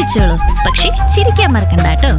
കഴിച്ചോളൂ പക്ഷെ ചിരിക്കാൻ മറക്കണ്ട കേട്ടോ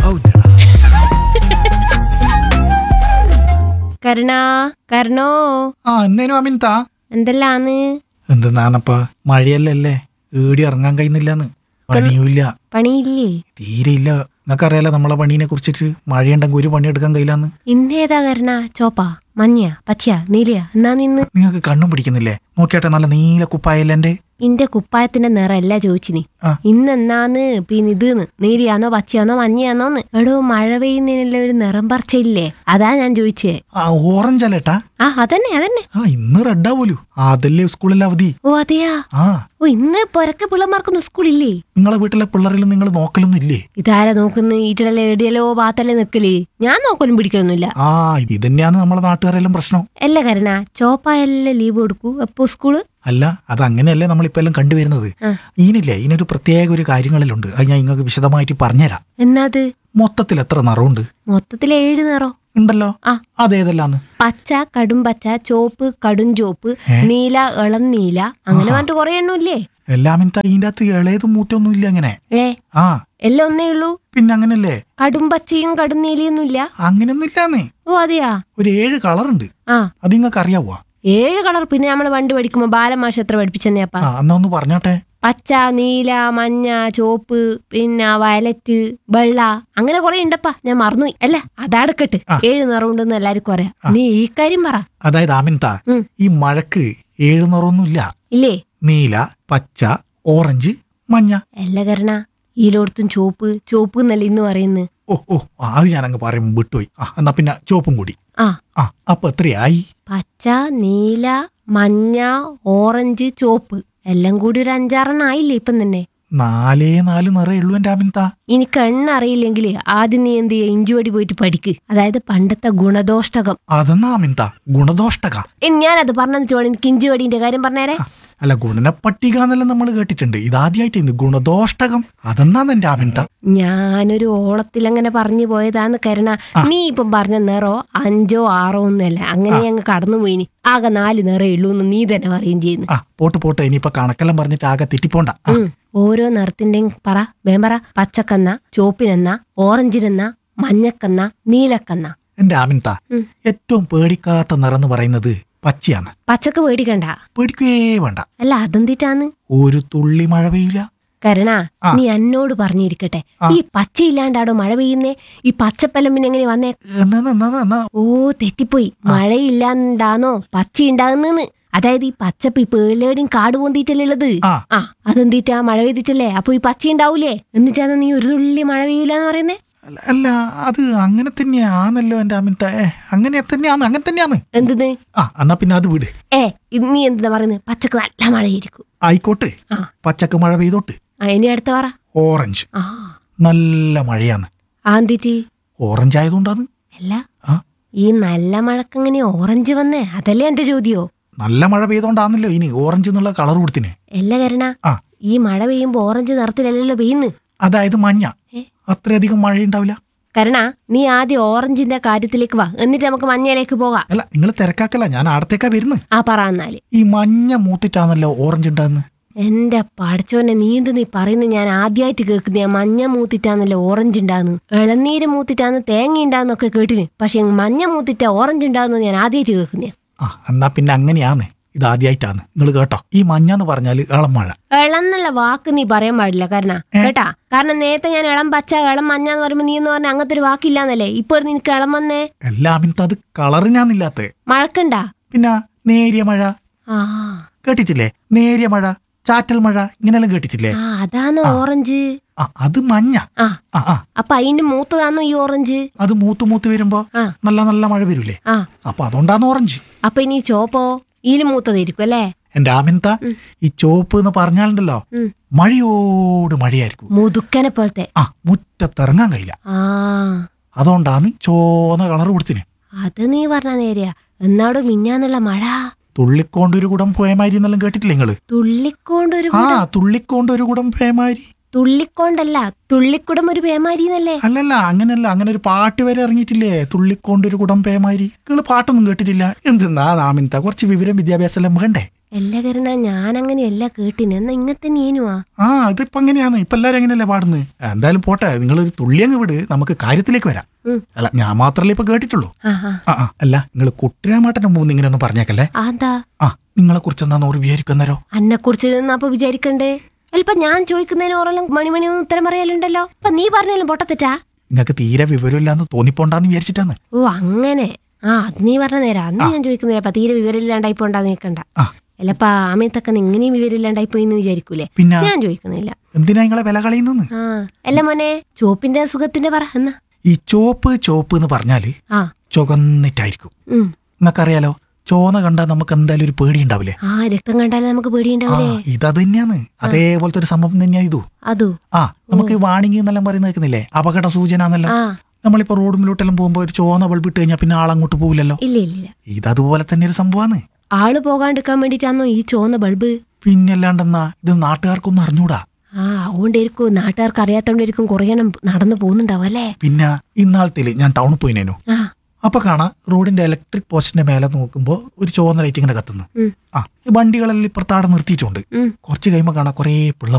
കരുണാ കരുണോ ആ എന്തേനും അമിൻതാ എന്തെല്ലാന്ന് എന്തെന്നാണപ്പാ മഴയല്ലല്ലേ ഏടി ഇറങ്ങാൻ കഴിയുന്നില്ലാന്ന് പണിയുമില്ല പണിയില്ലേ തീരെയില്ല നിങ്ങൾക്കറിയാലോ നമ്മളെ പണീനെ കുറിച്ചിട്ട് മഴയുണ്ടെങ്കിൽ ഒരു പണിയെടുക്കാൻ കഴിയില്ലാന്ന് ഇന്നേതാ കരുണ ചോപ്പാ മഞ്ഞ പച്ചയാ നീലയാ എന്നാ നിന്ന് നിങ്ങൾക്ക് കണ്ണും പിടിക്കുന്നില്ലേ നോക്കിയാട്ടെ നല്ല നീല കുപ്പായല്ലേ എന്റെ ഇന്റെ കുപ്പായത്തിന്റെ നിറല്ല ചോദിച്ചിനി ആ. ഇന്നെന്നാന്ന് പിന്നെ ഇതെന്ന് നീലിയാന്നോ പച്ചയാന്നോ മഞ്ഞയാന്നോന്ന് എടോ മഴ പെയ്യുന്നതിനുള്ള ഒരു നിറം പറിച്ചില്ലേ അതാ ഞാൻ ചോദിച്ചേ ആ ഓറഞ്ച് അല്ലേട്ടാ ആ അതന്നെ അതന്നെ ആ ഇന്ന് റെഡാ പോലും അതല്ലേ സ്കൂളിൽ അവധി ഓ അതെയാ ആ ഓ ഇന്ന് പൊരക്കെ പിള്ളമാർക്കൊന്നും സ്കൂളില്ലേ നിങ്ങളെ വീട്ടിലെ പിള്ളേരിൽ നിങ്ങൾ നോക്കലൊന്നും ഇല്ലേ ഇതാരാ നോക്കുന്ന ഈറ്റടല്ലേ എടിയല്ലോ ഭാത്തല്ലേ നിക്കല് ഞാൻ നോക്കലും പിടിക്കലൊന്നുമില്ല ആ ഇത് തന്നെയാണ് നമ്മളെ നാട്ടുകാരെല്ലാം പ്രശ്നം അല്ല കരണ ചോപ്പായല്ലേ ലീവ് കൊടുക്കൂ എപ്പോ സ്കൂള് അല്ല അത് അങ്ങനെയല്ലേ നമ്മളിപ്പോ എല്ലാം കണ്ടുവരുന്നത് ആ. ഈനില്ലേ ഇതിനൊരു പ്രത്യേക ഒരു കാര്യങ്ങളിലുണ്ട് അത് ഞാൻ നിങ്ങൾക്ക് വിശദമായിട്ട് പറഞ്ഞുതരാം എന്നാത് മൊത്തത്തിൽ എത്ര നിറമുണ്ട് മൊത്തത്തിൽ ഏഴ് നിറോ ഉണ്ടല്ലോ ആ. അതേതെല്ലാന്ന് പച്ച കടും പച്ച ചോപ്പ് കടും ചോപ്പ് ഏ? നീല ഇളം നീല അങ്ങനെ പറഞ്ഞിട്ട് കുറെ എണ്ണമില്ലേ എല്ലാം ഇന്നത്തെ അതിൻ്റെ അകത്ത് ഇളയതും മൂത്തൊന്നും ഇല്ല അങ്ങനെ ഏ ആ എല്ലാം ഒന്നേ ഉള്ളൂ പിന്നെ അങ്ങനല്ലേ കടും പച്ചയും കടും നീലയൊന്നും ഇല്ല അങ്ങനെയൊന്നും ഇല്ലാന്നേ ഓ അതെയാ ഒരു ഏഴ് കളറുണ്ട് ആ അത് നിങ്ങൾക്ക് അറിയാവോ ഏഴ് കളർ പിന്നെ നമ്മൾ പണ്ട് പഠിക്കുമ്പോ ബാലമാഷ എത്ര പഠിപ്പിച്ചെന്നേപ്പാ ആ എന്നാ ഒന്ന് പറഞ്ഞോട്ടെ പച്ച നീല മഞ്ഞ ചോപ്പ് പിന്നെ വയലറ്റ് വെള്ള അങ്ങനെ കുറെ ഉണ്ടപ്പാ ഞാൻ മറന്നുപോയി അല്ല അതാടക്കട്ട് ആ. ഏഴ് നിറമുണ്ടെന്ന് എല്ലാവർക്കും അറിയാം നീ ഈ കാര്യം പറ അതായത് ആമിൻത ഉം. ഈ മഴക്ക് ഏഴ് നിറമൊന്നും ഇല്ല ഇല്ലേ നീല പച്ച ഓറഞ്ച് മഞ്ഞ എല്ലാ കരണ ഈലോടത്തും ചോപ്പ് ചോപ്പ് എന്നല്ല ഇന്ന് പറയുന്നത് ഓ ഓ ആ, അത് ഞാൻ അങ്ങ് പറയും വിട്ടുപോയി ആ എന്നാ പിന്നെ ചുവപ്പും കൂടി ആ ആ അപ്പൊ എത്രയായി പച്ച നീല മഞ്ഞ ഓറഞ്ച് ചോപ്പ് എല്ലാം കൂടി ഒരു അഞ്ചാറെണ്ണം ആയില്ലേ ഇപ്പം തന്നെ നാലേ നാല് നിറേ ഉള്ളൂ എന്റെ ആമിൻത ഇനി കണ്ണറിയില്ലെങ്കിൽ ആദ്യം നീ എന്ത് ചെയ്യുക ഇഞ്ചുവടി പോയിട്ട് പഠിക്ക് അതായത് പണ്ടത്തെ ഗുണദോഷ്ടകം അതെന്നാ ആമിൻത ഗുണദോഷ്ടക ഇനി ഞാനത് പറഞ്ഞിട്ട് വേണം എനിക്ക് ഇഞ്ചുവടിന്റെ കാര്യം പറഞ്ഞേരെ ആ, അല്ല ഗുണന പട്ടിക എന്നെല്ലാം നമ്മൾ കേട്ടിട്ടുണ്ട് ഇതാദ്യമായിട്ട് ഇന്ന് ഗുണദോഷ്ടകം അതെന്നാന്ന് എന്റെ ആമിൻത ഞാനൊരു ഓളത്തിൽ അങ്ങനെ പറഞ്ഞു പോയതാന്ന് കരുണ നീ ഇപ്പം പറഞ്ഞ നിറോ അഞ്ചോ ആറോ ഒന്നുമല്ല അങ്ങനെ അങ്ങ് കടന്നുപോയിനി ആകെ നാല് നിറേ ഉള്ളൂ എന്ന് നീ തന്നെ പറയുകയും ചെയ്യുന്നു ആ പോട്ട് പോട്ട് ഇനിയിപ്പൊ കണക്കെല്ലാം പറഞ്ഞിട്ട് ആകെ തെറ്റിപ്പോണ്ട ആ, ഉം. ഓരോ നിറത്തിന്റെയും പറ വേം പറ പച്ചക്കന്ന ചോപ്പിനെന്ന ഓറഞ്ചിനെന്ന മഞ്ഞക്കന്ന നീലക്കന്ന എന്റെ ആമിൻത ഉം. ഏറ്റവും പേടിക്കാത്ത നിറം എന്ന് പറയുന്നത് പച്ചയാണ് പച്ചക്ക് പേടിക്കണ്ട പേടിക്കേ വേണ്ട അല്ല അതെന്തിട്ടാന്ന് ഒരു തുള്ളി മഴ പെയ്യൂല കരുണ ആ. നീ എന്നോട് പറഞ്ഞിരിക്കട്ടെ ആ. ഈ പച്ചയില്ലാണ്ടാടോ മഴ പെയ്യുന്നേ ഈ പച്ചപ്പല്ലം പിന്നെ എങ്ങനെ വന്നേ എന്നാ എന്നാ എന്നാ ഓ തെറ്റിപ്പോയി മഴയില്ലാണ്ടാന്നോ പച്ച ഉണ്ടാകുന്നെന്ന് അതായത് ഈ പച്ചപ്പ് ഈ പേലേടിയും കാട് പൊന്തിയിട്ടല്ലേ ഉള്ളത് ആ ആ അതെന്തിട്ടാ മഴ പെയ്തിട്ടല്ലേ അപ്പൊ ഈ പച്ച ഉണ്ടാവൂലേ എന്നിട്ടാണ് നീ ഒരു തുള്ളി മഴ പെയ്യൂലെന്ന് പറയുന്നേ അല്ല- അല്ല അത് അങ്ങനെ തന്നെയാണല്ലോ എന്റെ അമിൻത ഏ അങ്ങനെ തന്നെയാന്ന് അങ്ങനെ തന്നെയാന്ന് എന്തെന്ന് ആ എന്നാ പിന്നെ അത് വിട് ഏ ഇത് നീ എന്താ പറയുന്നത് പച്ചക്ക് നല്ല മഴയായിരിക്കും ആയിക്കോട്ടെ ആ പച്ചക്ക് മഴ പെയ്തോട്ട് ആ ഇനി അടുത്ത പറ ഓറഞ്ച് ആ നല്ല മഴയാണ് ആ എന്തിട്ട് ഓറഞ്ച് ആയതുകൊണ്ടാണ് അല്ല ആ ഈ നല്ല മഴക്കെങ്ങനെ ഓറഞ്ച് വന്നേ അതല്ലേ എന്റെ ചോദ്യോ നല്ല മഴ പെയ്തോണ്ടാണല്ലോ ഇനി ഓറഞ്ച് എന്നുള്ള കളർ കൊടുത്തിന് എല്ലാ കരണ ആ ഈ മഴ പെയ്യുമ്പോ ഓറഞ്ച് നിറത്തിലല്ലല്ലോ പെയ്യുന്നു അതായത് മഞ്ഞ ഏ? അത്രയധികം മഴയുണ്ടാവില്ല കരണ നീ ആദ്യം ഓറഞ്ചിന്റെ കാര്യത്തിലേക്ക് വാ എന്നിട്ട് നമുക്ക് മഞ്ഞയിലേക്ക് പോകാം അല്ല നിങ്ങൾ തിരക്കാക്കല്ല ഞാൻ അടുത്തേക്കാ വരുന്നത് ആ പറ എന്നാല് ഈ മഞ്ഞ മൂത്തിട്ടാണല്ലോ ഓറഞ്ച് ഉണ്ടാകുന്നത് എന്റെ പഠിച്ചോനെ നീ എന്ത് നീ പറയുന്നത് ഞാൻ ആദ്യമായിട്ട് കേൾക്കുന്ന മഞ്ഞ മൂത്തിട്ടാന്നല്ലോ ഓറഞ്ച് ഉണ്ടാകുന്നു ഇളനീര് മൂത്തിട്ടാന്ന് തേങ്ങ ഉണ്ടാകുന്നൊക്കെ കേട്ടിന് പക്ഷെ മഞ്ഞ മൂത്തിട്ട ഓറഞ്ച് ഉണ്ടാകുന്നത് ഞാൻ ആദ്യമായിട്ട് കേൾക്കുന്ന ആ എന്നാ പിന്നെ അങ്ങനെയാന്ന് ഇത് ആദ്യമായിട്ടാണ് നിങ്ങൾ കേട്ടോ ഈ മഞ്ഞ എന്ന് പറഞ്ഞാൽ ഇളം മഴ ഇളന്നുള്ള വാക്ക് നീ പറയാൻ പാടില്ല കാരണ കേട്ടാ കാരണം നേരത്തെ ഞാൻ ഇളം പച്ച ഇളം മഞ്ഞ എന്ന് പറയുമ്പോ നീ എന്ന് പറഞ്ഞ അങ്ങനത്തെ ഒരു വാക്കില്ലാന്നല്ലേ ഇപ്പോൾ നിനക്ക് ഇളം വന്നേ എല്ലാമിനത്തെ അത് കളറിനാന്നില്ലാത്ത മഴക്കണ്ടാ പിന്നെ നേരിയ മഴ ആ കേട്ടിട്ടില്ലേ നേരിയ മഴ ചാറ്റൽ മഴ ഇങ്ങനെല്ലാം കേട്ടിട്ടില്ലേ ആ അതാണ് ഓറഞ്ച് ആ അത് മഞ്ഞ ആ ആ ആ അപ്പൊ അതിന്റെ മൂത്തതാണോ ഈ ഓറഞ്ച് അത് മൂത്ത് മൂത്ത് വരുമ്പോ ആ നല്ല നല്ല മഴ വരൂലേ ആ അപ്പൊ അതുകൊണ്ടാണ് ഓറഞ്ച് അപ്പൊ ഇനി ചോപ്പോ ഈല് മൂത്തതായിരിക്കും അല്ലേ എന്റെ ആമിൻത ഈ ചോപ്പ് എന്ന് പറഞ്ഞാലുണ്ടല്ലോ ഉം. മഴയോട് മഴയായിരിക്കും മുതുക്കനെ പോലത്തെ ആ മുറ്റത്തിറങ്ങാൻ കഴിയില്ല ആ അതുകൊണ്ടാണ് ചോന്ന കളർ കൊടുത്തിന് അത് നീ പറഞ്ഞ നേരെയാ എന്നാടോ മിഞ്ഞാന്നുള്ള മഴ തുള്ളിക്കൊണ്ട് ഒരു കുടം പോയമാരി എന്നെല്ലാം കേട്ടിട്ടില്ലേ നിങ്ങള് തുള്ളിക്കൊണ്ടൊരു ആ തുള്ളിക്കൊണ്ട് ഒരു കുടം പേമാരി തുള്ളിക്കൊണ്ടല്ല തുള്ളിക്കുടം ഒരു പേമാരിന്നല്ലേ അല്ലല്ല അങ്ങനല്ല അങ്ങനെ ഒരു പാട്ട് വരെ ഇറങ്ങിയിട്ടില്ലേ തുള്ളിക്കൊണ്ട് ഒരു കുടം പേമാരി നിങ്ങൾ പാട്ടൊന്നും കേട്ടിട്ടില്ല എന്തെന്നാ നാമിനത്ത കുറച്ച് വിവരം വിദ്യാഭ്യാസം എല്ലാം വേണ്ടേ എല്ലാ കരുണ ഞാൻ അങ്ങനെയല്ല കേട്ടിന് എന്നാ ഇങ്ങനത്തെ നീനുവാ ആ അതിപ്പോ അങ്ങനെയാണ് ഇപ്പൊ എല്ലാരും അങ്ങനെയല്ലേ പാടുന്നത് എന്തായാലും പോട്ടെ നിങ്ങൾ ഒരു തുള്ളിയങ്ങ് വിട് നമുക്ക് കാര്യത്തിലേക്ക് വരാം ഉം. അല്ല ഞാൻ മാത്രല്ലേ ഇപ്പൊ കേട്ടിട്ടുള്ളൂ ആ ആ ആ ആ അല്ല നിങ്ങൾ കുട്ടിരാമാട്ടന്റെ മുമ്പ് ഇങ്ങനെ ഒന്ന് പറഞ്ഞേക്കല്ലേ അതാ ആ നിങ്ങളെ കുറിച്ച് എന്താ നൂറ് വിചാരിക്കുന്നേരോ അന്നെ കുറിച്ച് അപ്പൊ വിചാരിക്കണ്ടേ അല്പ ഞാൻ ചോദിക്കുന്നതിന് ഓറെല്ലാം മണിമണി ഒന്നും ഉത്തരം പറയാലുണ്ടല്ലോ അപ്പൊ നീ പറഞ്ഞാലും പൊട്ടത്തിട്ടാ നിങ്ങൾക്ക് തീരെ വിവരമില്ലാന്ന് തോന്നിപ്പോണ്ടാന്ന് വിചാരിച്ചിട്ടാന്ന് ഓ അങ്ങനെ ആ അത് നീ പറഞ്ഞ നേരം അന്ന് ഞാൻ ചോദിക്കുന്നില്ല അപ്പൊ തീരെ വിവരമില്ലാണ്ടായിപ്പോ ഉണ്ടാകും നിൽക്കണ്ട ആ അല്ലപ്പ ആമയത്തൊക്കെ ഇങ്ങനെയും വിവരമില്ലാണ്ടായിപ്പോയി എന്ന് വിചാരിക്കൂലേ പിന്നെ ഞാൻ ചോദിക്കുന്നില്ല എന്തിനാ നിങ്ങളെ വില കളയുന്നു ആ അല്ല മോനെ ചോപ്പിന്റെ സുഖത്തിന്റെ പറ എന്നാ ഈ ചോപ്പ് ചോപ്പ് എന്ന് പറഞ്ഞാല് ആ ചുവന്നിട്ടായിരിക്കും ഉം നിങ്ങൾക്കറിയാലോ ചോന കണ്ടാൽ നമുക്ക് എന്തായാലും ഒരു പേടി ഉണ്ടാവില്ലേ ആ രക്തം കണ്ടാലേ നമുക്ക് ആ പേടിയുണ്ടാവില്ലേ ഇതത് തന്നെയാണ് അതേപോലത്തെ ഒരു സംഭവം തന്നെയാ ഇതു അതോ ആ നമുക്ക് വാണിംഗ് എന്നെല്ലാം പറയുന്ന കേൾക്കുന്നില്ലേ അപകട സൂചന എന്നെല്ലാം ആ നമ്മളിപ്പോ റോഡിലോട്ടെല്ലാം പോകുമ്പോ ഒരു ചോന്ന ബൾബ് ഇട്ട് കഴിഞ്ഞാൽ പിന്നെ ആളങ്ങോട്ട് പോവില്ലല്ലോ ഇല്ല ഇല്ല ഇല്ല ഇതതുപോലെ തന്നെ ഒരു സംഭവമാണ് ആള് പോകാണ്ടിരിക്കാൻ വേണ്ടിട്ടാണോ ഈ ചോന്ന ബൾബ് പിന്നല്ലാണ്ടെന്നാ ഇത് നാട്ടുകാർക്കൊന്നും അറിഞ്ഞൂടാ ആ അതുകൊണ്ടിരിക്കും നാട്ടുകാർക്ക് അറിയാത്തോണ്ടിരിക്കും കുറേ എണ്ണം നടന്നു പോകുന്നുണ്ടാവും അല്ലേ പിന്നെ ഇന്നാളത്തില് ഞാൻ ടൗണിൽ പോയിനേനു ആ അപ്പൊ കാണാം റോഡിന്റെ ഇലക്ട്രിക് പോസ്റ്റിന്റെ മേലെ നോക്കുമ്പോ ഒരു ചുവന്ന ലൈറ്റ് ഇങ്ങനെ കത്തുന്നു ഉം. ആ ഈ വണ്ടികളെല്ലാം ഇപ്പുറത്താടെ നിർത്തിയിട്ടുണ്ട് ഉം കുറച്ച് കഴിയുമ്പോ കാണാം കുറേ പിള്ള